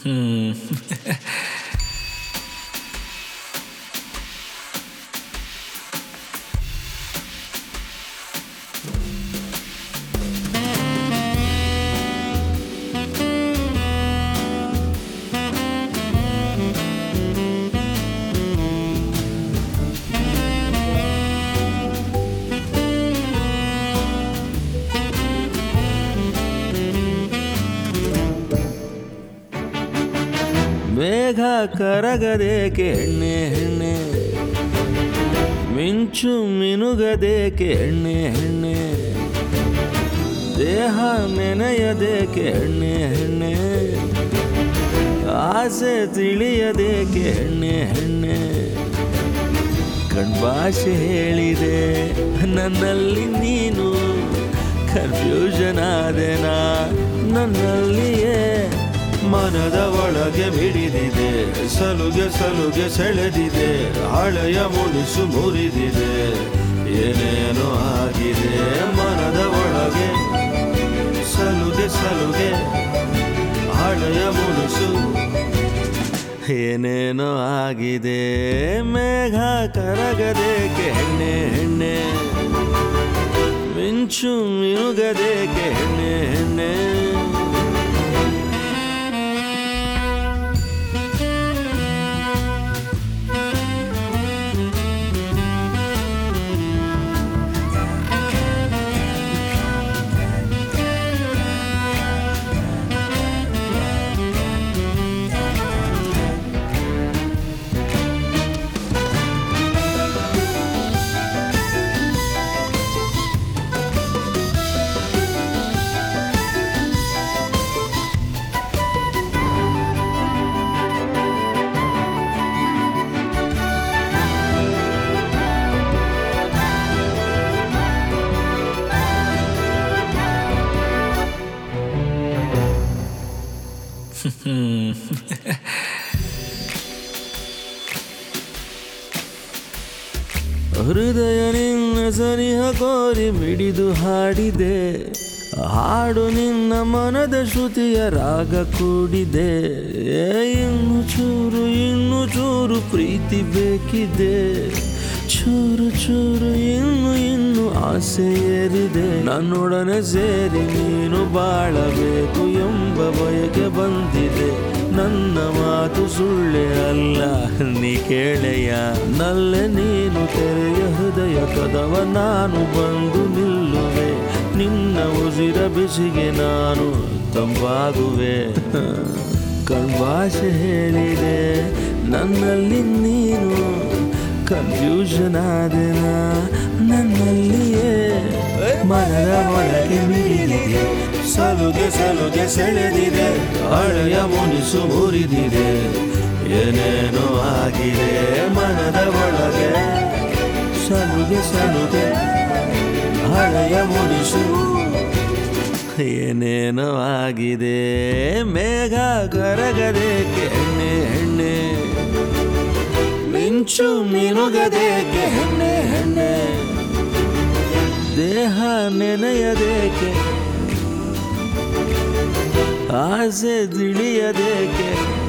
ಹ್ಮ್ ಮೇಘ ಕರಗದೇಕೆ ಎಣ್ಣೆ ಎಣ್ಣೆ ಮಿಂಚು ಮಿನುಗದೇಕೆ ಎಣ್ಣೆ ಎಣ್ಣೆ ದೇಹ ನೆನೆಯದೇಕೆ ಎಣ್ಣೆ ಎಣ್ಣೆ ಆಸೆ ತಿಳಿಯದೇಕೆ ಎಣ್ಣೆ ಎಣ್ಣೆ ಕಣ್ಭಾಷೆ ಹೇಳಿದೆ ನನ್ನಲ್ಲಿ ನೀನು ಕನ್ಫ್ಯೂಷನ್ ಆದೆನಾ ನನ್ನಲ್ಲಿಯೇ ಮನದ ಒಳಗೆ ಮಿಡಿದಿದೆ ಸಲುಗೆ ಸಲುಗೆ ಸೆಳೆದಿದೆ ಹಳೆಯ ಮುನಿಸು ಮುರಿದಿದೆ ಏನೇನೋ ಆಗಿದೆ ಮನದ ಒಳಗೆ ಸಲುಗೆ ಸಲುಗೆ ಹಳೆಯ ಮುನಿಸು ಏನೇನೋ ಆಗಿದೆ ಮೇಘ ಕರಗದೇಕೆ ಹೆಣ್ಣೆ ಹೆಣ್ಣೆ ಮಿಂಚು ಮಿನುಗದೇಕೆ ಹೆಣ್ಣೆ ಹೆಣ್ಣೆ ಹ್ಮ್ ಹೃದಯ ನಿನ್ನ ಸನಿಹ ಕೋರಿ ಮಿಡಿದು ಹಾಡಿದೆ ಹಾಡು ನಿನ್ನ ಮನದ ಶ್ರುತಿಯ ರಾಗ ಕೂಡಿದೆ ಏ, ಇನ್ನು ಚೂರು ಇನ್ನು ಚೂರು ಪ್ರೀತಿ ಬೇಕಿದೆ ಚೂರು ಚೂರು ಇನ್ನು ಇನ್ನು ಆಸೆ ಏರಿದೆ ನನ್ನೊಡನೆ ಸೇರಿ ನೀನು ಬಾಳಬೇಕು ಎಂಬ ಬಯಕೆ ಬಂದಿದೆ ನನ್ನ ಮಾತು ಸುಳ್ಳೆ ಅಲ್ಲ ನೀ ಕೇಳೆಯ ನಲ್ಲೆ ನೀನು ತೆರೆಯ ಹೃದಯ ಕದವ ನಾನು ಬಂದು ನಿಲ್ಲುವೆ ನಿನ್ನ ಉಸಿರ ಬಿಸಿಗೆ ನಾನು ತಂಪಾಗುವೆ ಕಣ್ಭಾಷೆ ಹೇಳಿದೆ ನನ್ನಲ್ಲಿ ನೀನು ಕನ್ಫ್ಯೂಷನ್ ಆದೆನ ನನ್ನಲ್ಲಿಯೇ ಮನದ ಒಳಗೆ ಮಿಡಿದಿದೆ ಸಲುಗೆ ಸಲುಗೆ ಸೆಳೆದಿದೆ ಹಳೆಯ ಮುನಿಸು ಮುರಿದಿದೆ ಏನೇನೋ ಆಗಿದೆ ಮನದ ಒಳಗೆ ಸಲುಗೆ ಸಲುಗೆ ಹಳೆಯ ಮುನಿಸು ಏನೇನೋ ಆಗಿದೆ ಮೇಘ ಕರಗದೇಕೆ ಹೆಣ್ಣೆ ಹೆಣ್ಣೆ ಮಿಂಚು ಮಿನುಗದೇಕೆ ಹೆಣ್ಣೆ ಹೆಣ್ಣೆ ದೇಹ ನೆನೆಯದೇಕೆ ಆಸೆ ತಿಳಿಯದೇಕೆ